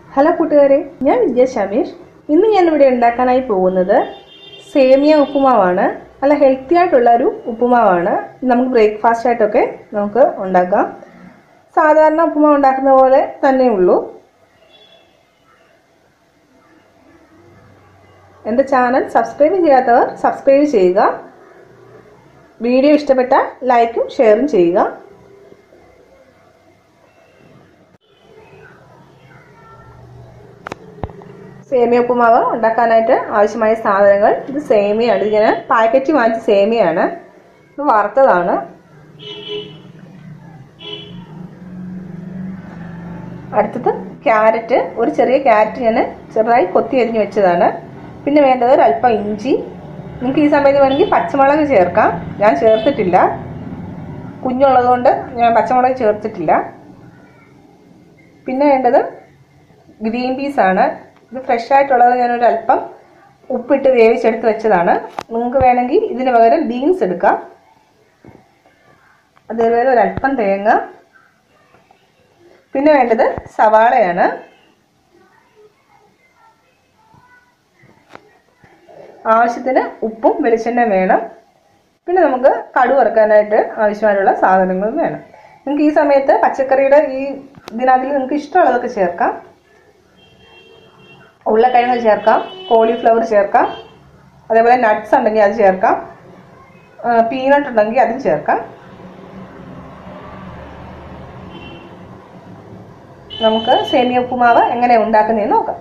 hello കൂട്ടുകാരെ ഞാൻ വിദ്യ ഷമീഷ് ഇന്ന് ഞാൻ ഇവിടെ ഉണ്ടാക്കാനായി പോകുന്നത് സേമിയ ഉപ്പുമാവാണ് നല്ല ഹെൽത്തി ആയിട്ടുള്ള ഒരു ഉപ്പുമാവാണ് നമുക്ക് ബ്രേക്ക്ഫാസ്റ്റ് ആയിട്ടൊക്കെ നമുക്ക് ഉണ്ടാക്കാം സാധാരണ ഉപ്പുമാവ് ഉണ്ടാക്കുന്ന പോലെ തന്നെ ഉള്ളൂ എൻ്റെ ചാനൽ സബ്സ്ക്രൈബ് ചെയ്യാത്തവർ സബ്സ്ക്രൈബ് ചെയ്യുക വീഡിയോ ഇഷ്ടപ്പെട്ടാൽ ലൈക്കും ഷെയറും ചെയ്യുക സേമിയ ഉപ്പുമാവ് ഉണ്ടാക്കാനായിട്ട് ആവശ്യമായ സാധനങ്ങൾ ഇത് സേമിയാണ് ഇത് ഞാൻ പാക്കറ്റ് വാങ്ങിച്ച സേമിയാണ് ഇത് വറുത്തതാണ് അടുത്തത് ക്യാരറ്റ് ഒരു ചെറിയ ക്യാരറ്റ് ഞാൻ ചെറുതായി കൊത്തി അരിഞ്ഞ് വെച്ചതാണ് പിന്നെ വേണ്ടത് ഒരു അല്പം ഇഞ്ചി നിങ്ങൾക്ക് ഈ സമയത്ത് വേണമെങ്കിൽ പച്ചമുളക് ചേർക്കാം ഞാൻ ചേർത്തിട്ടില്ല കുഞ്ഞുള്ളത് കൊണ്ട് ഞാൻ പച്ചമുളക് ചേർത്തിട്ടില്ല പിന്നെ വേണ്ടത് ഗ്രീൻ പീസ് ആണ് ഇത് ഫ്രഷ് ആയിട്ടുള്ളത് ഞാനൊരു അല്പം ഉപ്പിട്ട് വേവിച്ചെടുത്ത് വെച്ചതാണ് നിങ്ങൾക്ക് വേണമെങ്കിൽ ഇതിന് പകരം ബീൻസ് എടുക്കാം അതേപോലെ ഒരല്പം തേങ്ങ പിന്നെ വേണ്ടത് സവാളയാണ് ആവശ്യത്തിന് ഉപ്പും വെളിച്ചെണ്ണയും വേണം പിന്നെ നമുക്ക് കടു വറുക്കാനായിട്ട് ആവശ്യമായിട്ടുള്ള സാധനങ്ങളും വേണം നിങ്ങൾക്ക് ഈ സമയത്ത് പച്ചക്കറിയുടെ ഈ ഇതിനകത്തിൽ നിങ്ങൾക്ക് ഇഷ്ടമുള്ളതൊക്കെ ചേർക്കാം ഉരുളക്കിഴങ്ങ് ചേർക്കാം കോളിഫ്ലവർ ചേർക്കാം അതേപോലെ നട്ട്സ് ഉണ്ടെങ്കിൽ അത് ചേർക്കാം പീനട്ട് ഉണ്ടെങ്കിൽ അതും ചേർക്കാം നമുക്ക് സേമിയ ഉപ്പുമാവ് എങ്ങനെ ഉണ്ടാക്കുന്നതെന്ന് നോക്കാം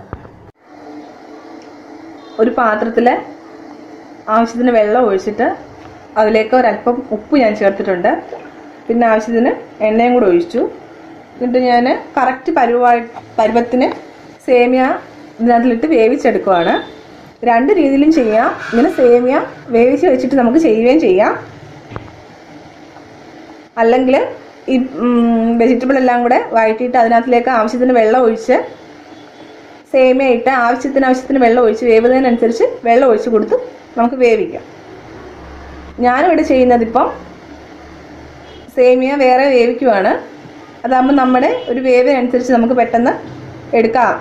ഒരു പാത്രത്തിൽ ആവശ്യത്തിന് വെള്ളം ഒഴിച്ചിട്ട് അതിലേക്ക് ഒരല്പം ഉപ്പ് ഞാൻ ചേർത്തിട്ടുണ്ട് പിന്നെ ആവശ്യത്തിന് എണ്ണയും കൂടെ ഒഴിച്ചു എന്നിട്ട് ഞാൻ കറക്റ്റ് പരുവായി പരുവത്തിന് സേമിയ ഇതിനകത്തിലിട്ട് വേവിച്ചെടുക്കുവാണ് രണ്ട് രീതിയിലും ചെയ്യാം ഇങ്ങനെ സേമിയ വേവിച്ച് വെച്ചിട്ട് നമുക്ക് ചെയ്യുകയും ചെയ്യാം അല്ലെങ്കിൽ ഈ വെജിറ്റബിൾ എല്ലാം കൂടെ വഴറ്റിയിട്ട് അതിനകത്തിലേക്ക് ആവശ്യത്തിന് വെള്ളം ഒഴിച്ച് സേമിയ ഇട്ട് ആവശ്യത്തിന് ആവശ്യത്തിന് വെള്ളം ഒഴിച്ച് വേവുന്നതിനനുസരിച്ച് വെള്ളം ഒഴിച്ച് കൊടുത്ത് നമുക്ക് വേവിക്കാം ഞാനിവിടെ ചെയ്യുന്നത് ഇപ്പം സേമിയ വേറെ വേവിക്കുവാണ് അതാകുമ്പോൾ നമ്മുടെ ഒരു വേവിനനുസരിച്ച് നമുക്ക് പെട്ടെന്ന് എടുക്കാം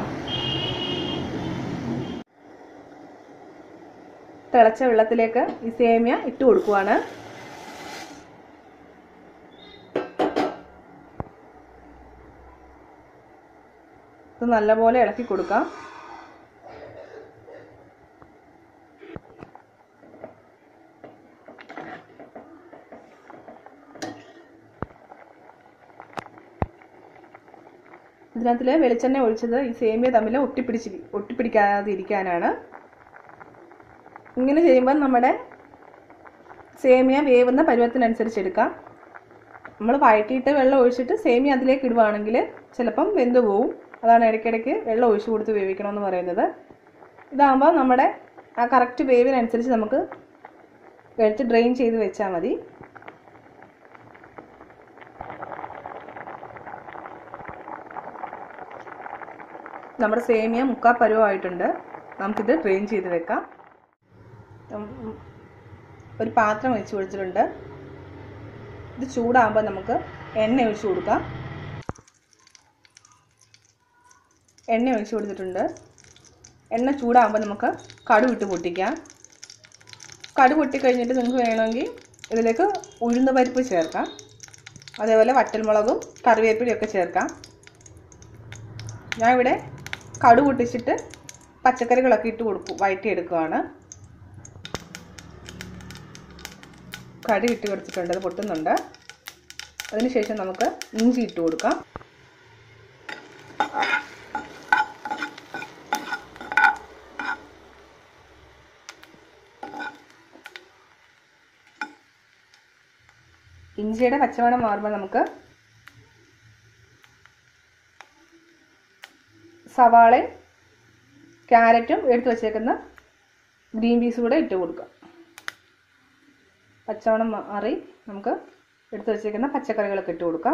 തിളച്ച വെള്ളത്തിലേക്ക് ഈ സേമിയ ഇട്ട് കൊടുക്കുവാണ് ഇത് നല്ലപോലെ ഇളക്കി കൊടുക്കാം ഇതിനകത്തിൽ വെളിച്ചെണ്ണ ഒഴിച്ചത് ഈ സേമിയ തമ്മിൽ ഒട്ടിപ്പിടിച്ച് ഒട്ടിപ്പിടിക്കാതെ ഇരിക്കാനാണ് ഇങ്ങനെ ചെയ്യുമ്പോൾ നമ്മുടെ സേമിയ വേവുന്ന പരുവത്തിനനുസരിച്ച് എടുക്കാം നമ്മൾ വഴറ്റിയിട്ട് വെള്ളം ഒഴിച്ചിട്ട് സേമിയ അതിലേക്ക് ഇടുവാണെങ്കിൽ ചിലപ്പം വെന്ത് പോവും അതാണ് ഇടയ്ക്കിടയ്ക്ക് വെള്ളം ഒഴിച്ച് കൊടുത്ത് വേവിക്കണമെന്ന് പറയുന്നത് ഇതാകുമ്പോൾ നമ്മുടെ ആ കറക്റ്റ് വേവിനനുസരിച്ച് നമുക്ക് എടുത്ത് ഡ്രെയിൻ ചെയ്ത് വെച്ചാൽ മതി നമ്മുടെ സേമിയ മുക്കാ പരുവമായിട്ടുണ്ട് നമുക്കിത് ഡ്രെയിൻ ചെയ്ത് വെക്കാം ഒരു പാത്രം വെച്ച് കൊടുത്തിട്ടുണ്ട് ഇത് ചൂടാകുമ്പോൾ നമുക്ക് എണ്ണ ഒഴിച്ച് കൊടുക്കാം എണ്ണ ഒഴിച്ച് കൊടുത്തിട്ടുണ്ട് എണ്ണ ചൂടാകുമ്പോൾ നമുക്ക് കടു ഇട്ട് പൊട്ടിക്കാം കടു പൊട്ടിക്കഴിഞ്ഞിട്ട് നിങ്ങൾക്ക് വേണമെങ്കിൽ ഇതിലേക്ക് ഉഴുന്ന പരിപ്പ് ചേർക്കാം അതേപോലെ വറ്റൽമുളകും കറിവേപ്പിലയും ഒക്കെ ചേർക്കാം ഞാൻ ഇവിടെ കടു പൊട്ടിച്ചിട്ട് പച്ചക്കറികളൊക്കെ ഇട്ട് കൊടുക്കും വഴറ്റിയെടുക്കുകയാണ് കടി ഇട്ട് കൊടുത്തിട്ടുണ്ട് അത് പൊട്ടുന്നുണ്ട് അതിനുശേഷം നമുക്ക് ഇഞ്ചി ഇട്ട് കൊടുക്കാം ഇഞ്ചിയുടെ പച്ചമണം മാറുമ്പോൾ നമുക്ക് സവാളയും ക്യാരറ്റും എടുത്ത് വച്ചേക്കുന്ന ഗ്രീൻ പീസ് കൂടെ ഇട്ട് കൊടുക്കാം പച്ചമണം മാറി നമുക്ക് എടുത്ത് വെച്ചേക്കുന്ന പച്ചക്കറികളൊക്കെ ഇട്ട് കൊടുക്കാം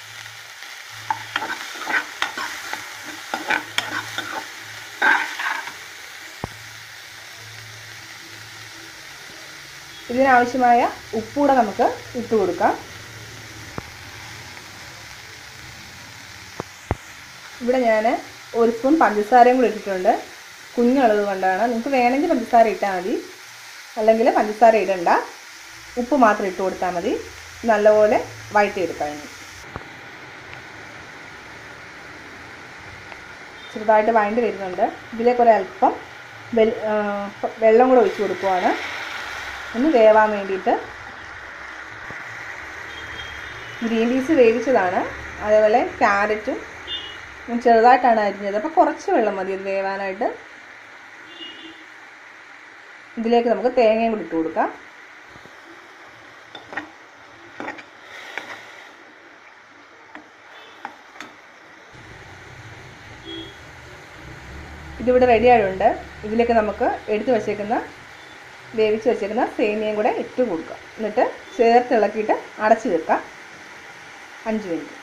ഇതിനാവശ്യമായ ഉപ്പൂടെ നമുക്ക് ഇട്ട് കൊടുക്കാം ഇവിടെ ഞാൻ ഒരു സ്പൂൺ പഞ്ചസാരയും കൂടി ഇട്ടിട്ടുണ്ട് കുഞ്ഞുള്ളത് കൊണ്ടാണ് നിങ്ങൾക്ക് വേണമെങ്കിൽ പഞ്ചസാര ഇട്ടാൽ മതി അല്ലെങ്കിൽ പഞ്ചസാര ഇടണ്ട ഉപ്പ് മാത്രം ഇട്ട് കൊടുത്താൽ മതി നല്ലപോലെ വഴറ്റിയെടുക്കാം ഇനി ചെറുതായിട്ട് വഴണ്ടി വരുന്നുണ്ട് ഇതിലേക്ക് ഒരു അല്പം വെൽ- ആ, വെള്ളം കൂടെ ഒഴിച്ച് കൊടുക്കുവാണ് ഒന്ന് വേവാൻ വേണ്ടിയിട്ട് ഗ്രീൻ പീസ് വേവിച്ചതാണ് അതേപോലെ ക്യാരറ്റും ഞാൻ ചെറുതായിട്ടാണ് അരിഞ്ഞത് അപ്പോൾ കുറച്ച് വെള്ളം മതി ഇത് വേവാനായിട്ട് ഇതിലേക്ക് നമുക്ക് തേങ്ങയും കൂടി ഇട്ട് കൊടുക്കാം ഇതിവിടെ റെഡി ആയിട്ടുണ്ട് ഇതിലേക്ക് നമുക്ക് എടുത്തു വച്ചേക്കുന്ന വേവിച്ച് വെച്ചേക്കുന്ന സേമിയയും കൂടെ ഇട്ട് കൊടുക്കുക എന്നിട്ട് ചേർത്ത് ഇളക്കിയിട്ട് അടച്ചു വെക്കാം അഞ്ച് മിനിറ്റ്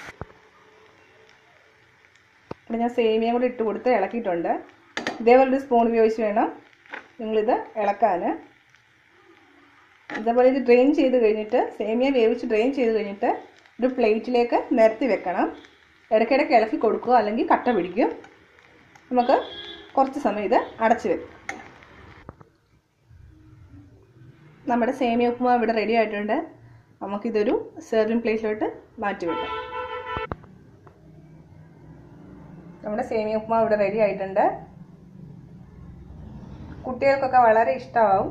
ഇവിടെ ഞാൻ സേമിയയും കൂടി ഇട്ട് കൊടുത്ത് ഇളക്കിയിട്ടുണ്ട് ഇതേപോലെ ഒരു സ്പൂൺ ഉപയോഗിച്ച് വേണം നിങ്ങളിത് ഇളക്കാൻ ഇതേപോലെ ഇത് ഡ്രെയിൻ ചെയ്ത് കഴിഞ്ഞിട്ട് സേമിയ വേവിച്ച് ഡ്രെയിൻ ചെയ്ത് കഴിഞ്ഞിട്ട് ഒരു പ്ലേറ്റിലേക്ക് നിരത്തി വെക്കണം ഇടയ്ക്കിടയ്ക്ക് ഇളക്കി കൊടുക്കുക അല്ലെങ്കിൽ കട്ട പിടിക്കും നമുക്ക് കുറച്ച് സമയം ഇത് അടച്ച് വെക്കും നമ്മുടെ സേമിയ ഉപ്പുമാവ് ഇവിടെ റെഡി ആയിട്ടുണ്ട് നമുക്കിതൊരു സെർവിങ് പ്ലേറ്റിലോട്ട് മാറ്റി വെക്കാം നമ്മുടെ സേമിയ ഉപ്പുമാവ് ഇവിടെ റെഡി ആയിട്ടുണ്ട് കുട്ടികൾക്കൊക്കെ വളരെ ഇഷ്ടമാവും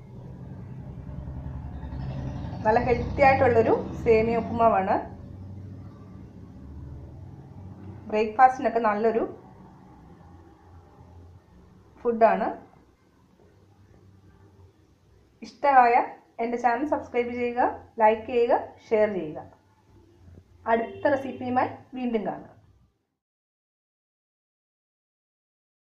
നല്ല ഹെൽത്തി ആയിട്ടുള്ളൊരു സേമിയ ഉപ്പുമാവാണ് ബ്രേക്ക്ഫാസ്റ്റിനൊക്കെ നല്ലൊരു ഫുഡാണ് ഇഷ്ടമായ എൻ്റെ ചാനൽ സബ്സ്ക്രൈബ് ചെയ്യുക ലൈക്ക് ചെയ്യുക ഷെയർ ചെയ്യുക അടുത്ത റെസിപ്പിയുമായി വീണ്ടും കാണാം